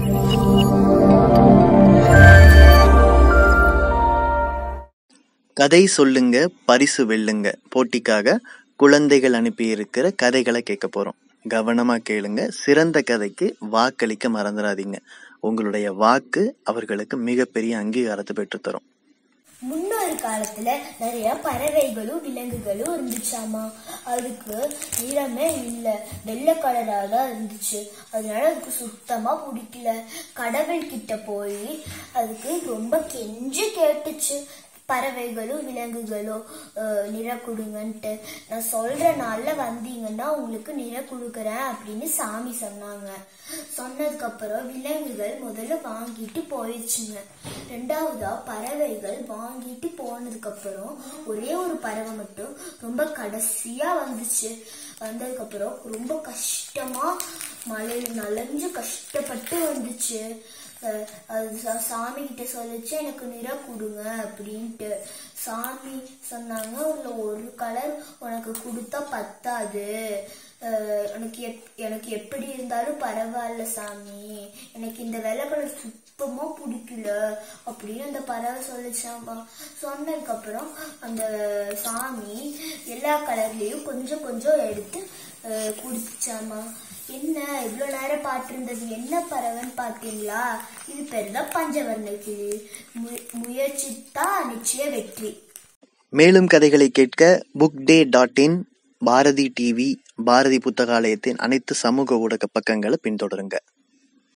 கதை சொல்லுங்க பரிசு வெல்லுங்க போட்டிக்காக குழந்தைகள் அனுப்பியிருக்கிற கதைகளை கேட்க போறோம் கவனமா கேளுங்க சிறந்த கதைக்கு வாக்களிக்க மறந்துடாதீங்க உங்களுடைய வாக்கு அவர்களுக்கு மிகப்பெரிய அங்கீகாரத்தை பெற்றுத்தரும் முன்னொரு காலத்துல நிறைய பறவைகளும் விலங்குகளும் இருந்துச்சாமா அதுக்கு நிறமே இல்ல வெள்ளை கலரா தான் இருந்துச்சு அதனால அதுக்கு சுத்தமா பிடிக்கல கடவுள் கிட்ட போய் அதுக்கு ரொம்ப கெஞ்சி கேட்டுச்சு பறவைகளும் விலங்குகளும் அஹ், நிற கொடுங்கன்ட்டு நான் சொல்ற நாள்ல வந்தீங்கன்னா உங்களுக்கு நிற கொடுக்குறேன் அப்படின்னு சாமி சொன்னாங்க சொன்னதுக்கு அப்புறம் விலங்குகள் முதல்ல வாங்கிட்டு போயிடுச்சுங்க ரெண்டாவதா பறவைகள் வாங்கிட்டு போனதுக்கு அப்புறம் ஒரே ஒரு பறவை மட்டும் ரொம்ப கடைசியா வந்துச்சு வந்ததுக்கு அப்புறம் ரொம்ப கஷ்டமா மழையில நனைஞ்சு கஷ்டப்பட்டு வந்துச்சு அஹ் அது சா- சாமி கிட்ட சொல்லிச்சு எனக்கு நிறம் கொடுங்க அப்படின்ட்டு சாமி சொன்னாங்க உள்ள ஒரு கலர் உனக்கு கொடுத்தா பத்தாது அஹ் எனக்கு எப்- எனக்கு எப்படி இருந்தாலும் பரவாயில்ல சாமி எனக்கு இந்த வெள்ளை கலர் சுத்தமா பிடிக்கல அப்படின்னு அந்த பறவை சொல்லிச்சாமா சொன்னதுக்கு அப்புறம் அந்த சாமி எல்லா கலர்லயும் கொஞ்சம் கொஞ்சம் எடுத்து அஹ், குடிச்சாமா என்ன இவ்வளவு நேரம் பாட்டிருந்தது என்ன பறவைன்னு பாத்தீங்களா இது பேர் தான் பஞ்சவர்ண கிளி மு- முயற்சித்தா நிச்சய வெற்றி மேலும் கதைகளை கேட்க book day dot in Bharathi TV Bharathi புத்தகாலயத்தின் அனைத்து சமூக ஊடக பக்கங்களை பின்தொடருங்க